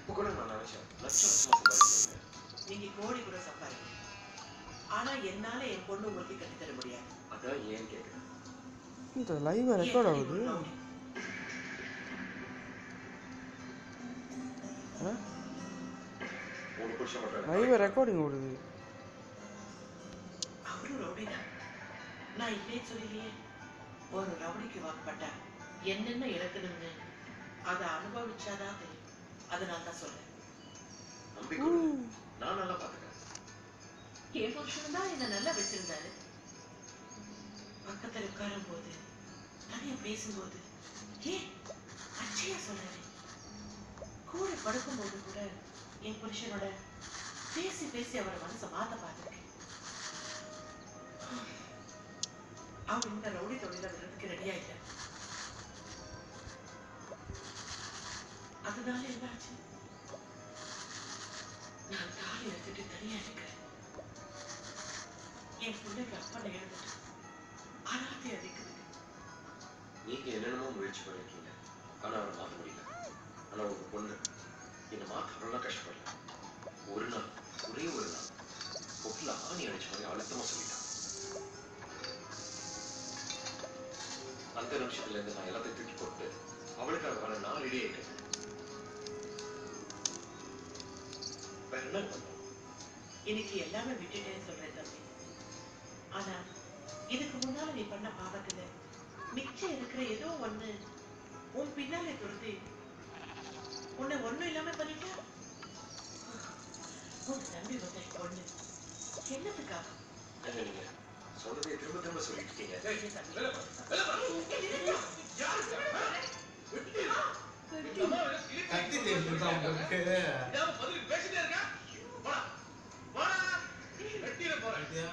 இப்போ கூட நான் நினைச்சேன் லட்சம் லட்சமா சம்பாதிக்கணும் நீங்க கோடி கூட சம்பாதிங்க ஆனா என்னால என் பொண்ணு உங்களுக்கு கட்டித்தர முடியாது அதான் ஏன் கேட்குறேன் இந்த லைவ் ரெக்கார்ட் ஆகுது உனக்கு பிடிச்ச மட்டும் லைவ் ரெக்கார்டிங் ஓடுது அவரும் ரவுடி தான் நான் இல்லையே சொல்லலையே ஒரு ரவுடிக்கு வாக்கப்பட்ட என்னென்ன இழக்கணும்னு அதை அனுபவிச்சாதான் தெரியும் அதனால தான் சொல்றேன் நம்பிக்கை கொடு. நான் நல்லா பார்த்துக்கிறேன் என் புருஷன் தான் என்ன நல்லா வச்சிருந்தாரு பக்கத்துல உட்காரும் போது தனியா பேசும்போது ஏ அச்சையா சொன்னாரு கூட படுக்கும் போது கூட என் புருஷனோட பேசி பேசி அவரை மனசை மாத்த பார்த்திருக்கேன் அவர் இந்த ரவுடி தொழில விடுறதுக்கு ரெடியா இல்லை அதனால என்னாச்சு நான் தாலி எடுத்துட்டு தனியா இருக்கிறேன் என் பிள்ளைக்கு அப்பனை எழுந்துட்டு அனாதை அடிக்குது நீங்க என்னென்னமோ முயற்சி பண்ணிருக்கீங்க ஆனா அவரை மாத்த முடியல ஆனா உங்க பொண்ணு என்னை மாத்த அவ்வளோ கஷ்டப்படல ஒரு நாள் ஒரே ஒரு நாள் பொட்டில் ஆணி அடிச்ச மாதிரி அழுத்தமா சொல்லிட்டான் அந்த நிமிஷத்துல இருந்து நான் எல்லாத்தையும் தூக்கி போட்டு அவளுக்காக வர நான் ரெடி ஆயிட்டேன் வேற என்ன பண்ணணும் இன்னைக்கு எல்லாமே விட்டுட்டேன்னு சொல்றேன் தம்பி ஆனா இதுக்கு முன்னால நீ பண்ண பாவத்துல மிச்சம் இருக்கிற ஏதோ ஒண்ணு உன் பின்னாலே துரத்தி உன்னை ஒண்ணும் இல்லாம பண்ணிட்டா உன் நம்பி வந்த என் பொண்ணு என்னத்துக்காக என்ன நீங்க சொல்றதை திரும்ப திரும்ப சொல்லிட்டு இருக்கீங்க ஏய், தம்பி. கத்தி தெரியுது உங்களுக்கு பாத்தியா?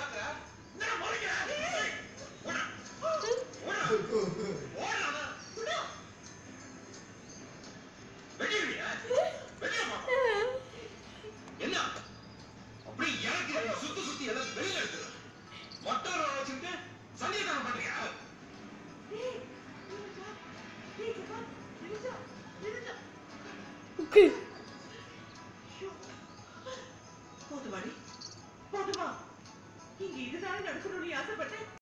என்ன அப்படி எனக்கு சுத்தி சுத்தி எல்லாம் வெளியில எடுத்துரு மொட்டை வச்சுக்கிட்டு சண்டியத்தனம் பண்றியா Okay.